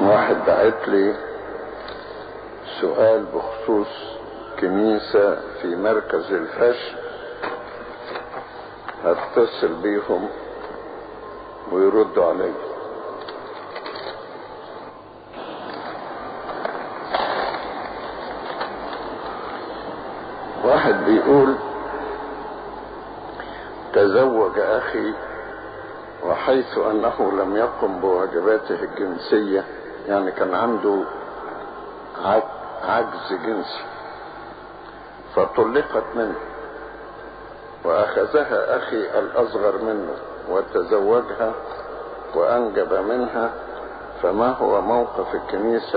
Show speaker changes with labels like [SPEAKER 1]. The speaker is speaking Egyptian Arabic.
[SPEAKER 1] واحد بعت لي سؤال بخصوص كنيسة في مركز الفشل هتصل بيهم ويردوا علي واحد بيقول تزوج اخي وحيث انه لم يقم بواجباته الجنسية يعني كان عنده عجز جنسي فطلقت منه واخذها اخي الاصغر منه وتزوجها وانجب منها فما هو موقف الكنيسة